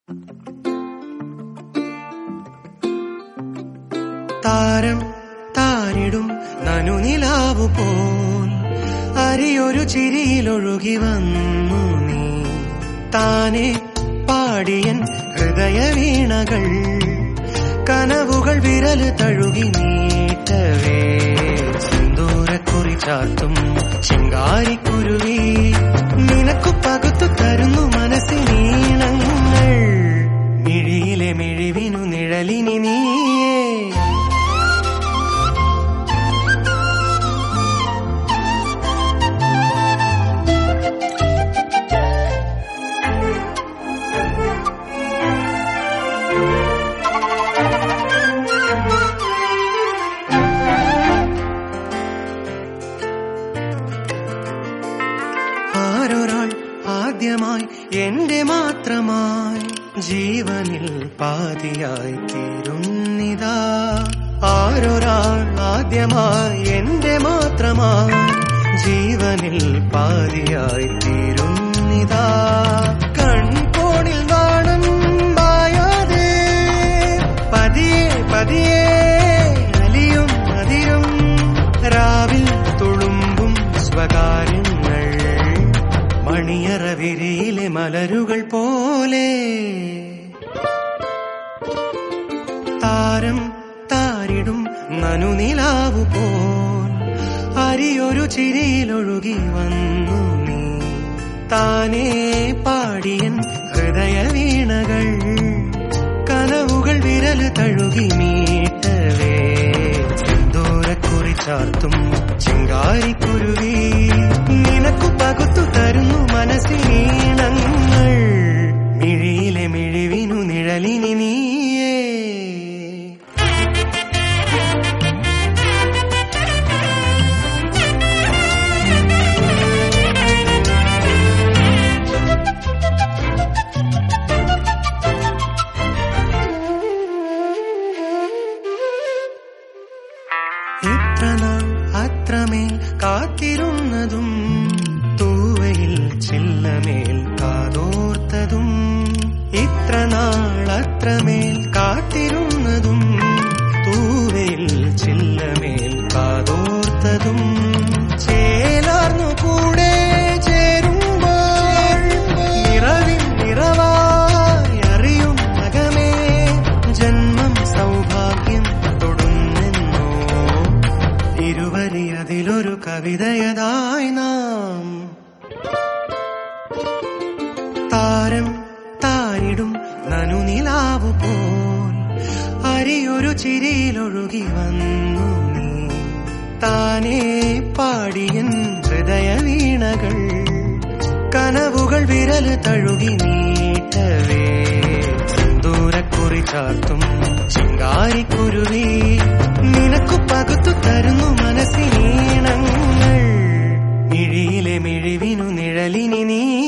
താരം താരിടും നനുനിലാവു പോൽ അരിയൊരു ചിരിയിലൊഴുകി വന്നു നീ താനെ പാടിയൻ ഹൃദയ വീണകൾ കനവുകൾ വിരല് തഴുകി നീട്ടവേ സിന്ദൂരക്കുറി ചാർത്തും ചിങ്കാരിക്കുരുവി നിനക്കു പകുത്തു തരുന്നു മനസ്സിനീണങ്ങൾ മിഴിയിലെ മിഴിവിനു നിഴലിനി നീയേ ആരൊരാൾ ആദ്യമായി എന്റെ മാത്രമായി ജീവനിൽ പാതിയായി തീരുന്നിതാ ആരൊരാൾ ആദ്യമായി എന്റെ മാത്രമായി ജീവനിൽ പാതിയായി തീരുന്നിതാ കൺകോണിൽ നാണം മായാതെ പതിയെ പതിയെ അലിയും അതിരും രാവിൽ തുളുമ്പും സ്വകാര്യങ്ങൾ മണിയറ വിരിയിലെ മലരുകൾ പോലെ താരം താരിടും നനുനിലാവു പോൽ അരിയൊരു ചിരിയിലൊഴുകി വന്നു നീ താനേ പാടിയൻ ഹൃദയ വീണകൾ കനവുകൾ വിരല് തഴുകി മീട്ടവേ സിന്ദൂരക്കുറി ചാർത്തും ചിങ്കാരിക്കുരുവി നിനക്കു പകുത്തു തരുന്നു മനസ്സിനീണങ്ങൾ മിഴിയിലെ മിഴിവിനു നിഴലിനി നീയേ ഇത്ര നാൾ അത്രമേൽ കാത്തിരുന്നതും തൂവയിൽ ചില്ലമേൽ കാതോർത്തതും ഇത്ര നാൾ അത്രമേൽ കാത്തിരുന്നതും തൂവയിൽ ചില്ലമേൽ കാതോർത്തതും ചേലാർന്നു കൂടെ ചേരുമ്പോൾ നിറവിൻ നിറവായി അറിയും അകമേ ജന്മം സൗഭാഗ്യം തൊടുന്നെന്നോ ഇരുവരി അതിലൊരു കവിതയതായി നാം താരം താരിടും നനുനിലാവു പോൽ അരിയൊരു ചിരിയിലൊഴുകി വന്നു നീ താനേ പാടിയൻ ഹൃദയ വീണകൾ കനവുകൾ വിരല് തഴുകി നീട്ടവേ സിന്ദൂരക്കുറി ചാർത്തും ചിങ്കാരിക്കുരുവി നിനക്കു പകുത്തു തരുന്നു മനസ്സിനീണങ്ങൾ മിഴിയിലെ മിഴിവിനു നിഴലിനി നീ